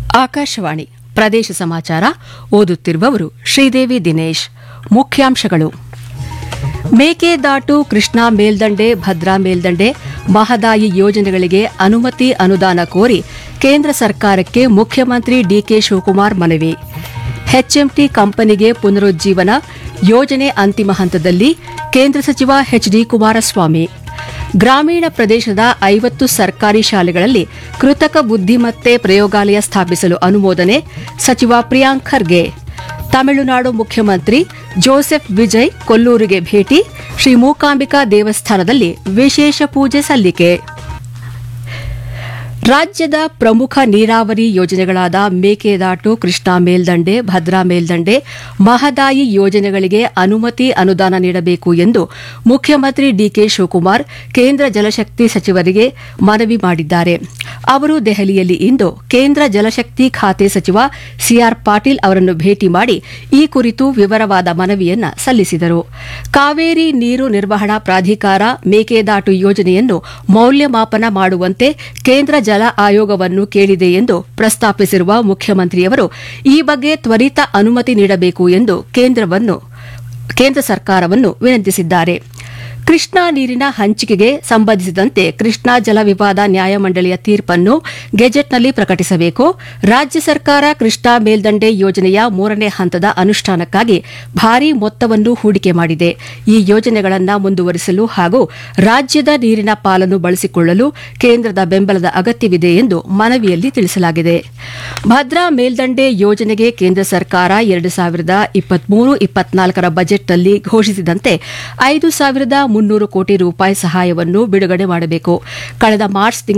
ಆಕಾಶವಾಣಿ ಪ್ರದೇಶ ಸಮಾಚಾರ ಓದುತ್ತಿರುವವರು ಶ್ರೀದೇವಿ ದಿನೇಶ್ ಮುಖ್ಯಾಂಶಗಳು ಮೇಕೆದಾಟು ಕೃಷ್ಣಾ ಮೇಲ್ದಂಡೆ ಭದ್ರಾ ಮೇಲ್ದಂಡೆ ಮಹದಾಯಿ ಯೋಜನೆಗಳಿಗೆ ಅನುಮತಿ ಅನುದಾನ ಕೋರಿ ಕೇಂದ್ರ ಸರ್ಕಾರಕ್ಕೆ ಮುಖ್ಯಮಂತ್ರಿ ಡಿಕೆ ಶಿವಕುಮಾರ್ ಮನವಿ ಎಚ್ಎಂಟಿ ಕಂಪನಿಗೆ ಪುನರುಜ್ಜೀವನ ಯೋಜನೆ ಅಂತಿಮ ಹಂತದಲ್ಲಿ ಕೇಂದ್ರ ಸಚಿವ ಎಚ್ಡಿ ಕುಮಾರಸ್ವಾಮಿ ಗ್ರಾಮೀಣ ಪ್ರದೇಶದ ಐವತ್ತು ಸರ್ಕಾರಿ ಶಾಲೆಗಳಲ್ಲಿ ಕೃತಕ ಬುದ್ದಿಮತ್ತೆ ಪ್ರಯೋಗಾಲಯ ಸ್ಥಾಪಿಸಲು ಅನುಮೋದನೆ ಸಚಿವ ಪ್ರಿಯಾಂಕ್ ಖರ್ಗೆ ತಮಿಳುನಾಡು ಮುಖ್ಯಮಂತ್ರಿ ಜೋಸೆಫ್ ವಿಜಯ್ ಕೊಲ್ಲೂರಿಗೆ ಭೇಟಿ ಶ್ರೀ ಮೂಕಾಂಬಿಕಾ ದೇವಸ್ಥಾನದಲ್ಲಿ ವಿಶೇಷ ಪೂಜೆ ಸಲ್ಲಿಕೆ ರಾಜ್ಯದ ಪ್ರಮುಖ ನೀರಾವರಿ ಯೋಜನೆಗಳಾದ ಮೇಕೆದಾಟು ಕೃಷ್ಣಾ ಮೇಲ್ದಂಡೆ ಭದ್ರಾ ಮೇಲ್ದಂಡೆ ಮಹದಾಯಿ ಯೋಜನೆಗಳಿಗೆ ಅನುಮತಿ ಅನುದಾನ ನೀಡಬೇಕು ಎಂದು ಮುಖ್ಯಮಂತ್ರಿ ಡಿಕೆ ಶಿವಕುಮಾರ್ ಕೇಂದ್ರ ಜಲಶಕ್ತಿ ಸಚಿವರಿಗೆ ಮನವಿ ಮಾಡಿದ್ದಾರೆ ಅವರು ದೆಹಲಿಯಲ್ಲಿ ಇಂದು ಕೇಂದ್ರ ಜಲಶಕ್ತಿ ಖಾತೆ ಸಚಿವ ಸಿಆರ್ ಪಾಟೀಲ್ ಅವರನ್ನು ಭೇಟಿ ಮಾಡಿ ಈ ಕುರಿತು ವಿವರವಾದ ಮನವಿಯನ್ನ ಸಲ್ಲಿಸಿದರು ಕಾವೇರಿ ನೀರು ನಿರ್ವಹಣಾ ಪ್ರಾಧಿಕಾರ ಮೇಕೆದಾಟು ಯೋಜನೆಯನ್ನು ಮೌಲ್ಯಮಾಪನ ಮಾಡುವಂತೆ ಕೇಂದ್ರ ಜಲ ಆಯೋಗವನ್ನು ಕೇಳಿದೆ ಎಂದು ಪ್ರಸ್ತಾಪಿಸಿರುವ ಮುಖ್ಯಮಂತ್ರಿಯವರು ಈ ಬಗ್ಗೆ ತ್ವರಿತ ಅನುಮತಿ ನೀಡಬೇಕು ಎಂದು ಕೇಂದ್ರವನ್ನು ಕೇಂದ್ರ ಸರ್ಕಾರವನ್ನು ವಿನಂತಿಸಿದ್ದಾರೆ ಕೃಷ್ಣಾ ನೀರಿನ ಹಂಚಿಕೆಗೆ ಸಂಬಂಧಿಸಿದಂತೆ ಕೃಷ್ಣಾ ಜಲ ವಿವಾದ ನ್ಯಾಯಮಂಡಳಿಯ ತೀರ್ಪನ್ನು ಗೆಜೆಟ್ನಲ್ಲಿ ಪ್ರಕಟಿಸಬೇಕು ರಾಜ್ಯ ಸರ್ಕಾರ ಕೃಷ್ಣಾ ಮೇಲ್ದಂಡೆ ಯೋಜನೆಯ ಮೂರನೇ ಹಂತದ ಅನುಷ್ಠಾನಕ್ಕಾಗಿ ಭಾರೀ ಮೊತ್ತವನ್ನು ಹೂಡಿಕೆ ಮಾಡಿದೆ ಈ ಯೋಜನೆಗಳನ್ನು ಮುಂದುವರಿಸಲು ಹಾಗೂ ರಾಜ್ಯದ ನೀರಿನ ಪಾಲನ್ನು ಬಳಸಿಕೊಳ್ಳಲು ಕೇಂದ್ರದ ಬೆಂಬಲದ ಅಗತ್ಯವಿದೆ ಎಂದು ಮನವಿಯಲ್ಲಿ ತಿಳಿಸಲಾಗಿದೆ ಭದ್ರಾ ಮೇಲ್ದಂಡೆ ಯೋಜನೆಗೆ ಕೇಂದ್ರ ಸರ್ಕಾರ ಎರಡು ಸಾವಿರದ ಇಪ್ಪತ್ಮೂರು ಇಪ್ಪತ್ನಾಲ್ಕರ ಬಜೆಟ್ನಲ್ಲಿ ಘೋಷಿಸಿದಂತೆ ಐದು ಸಾವಿರದ ಮುನ್ನೂರು ಕೋಟಿ ರೂಪಾಯಿ ಸಹಾಯವನ್ನು ಬಿಡುಗಡೆ ಮಾಡಬೇಕು ಕಳೆದ ಮಾರ್ಚ್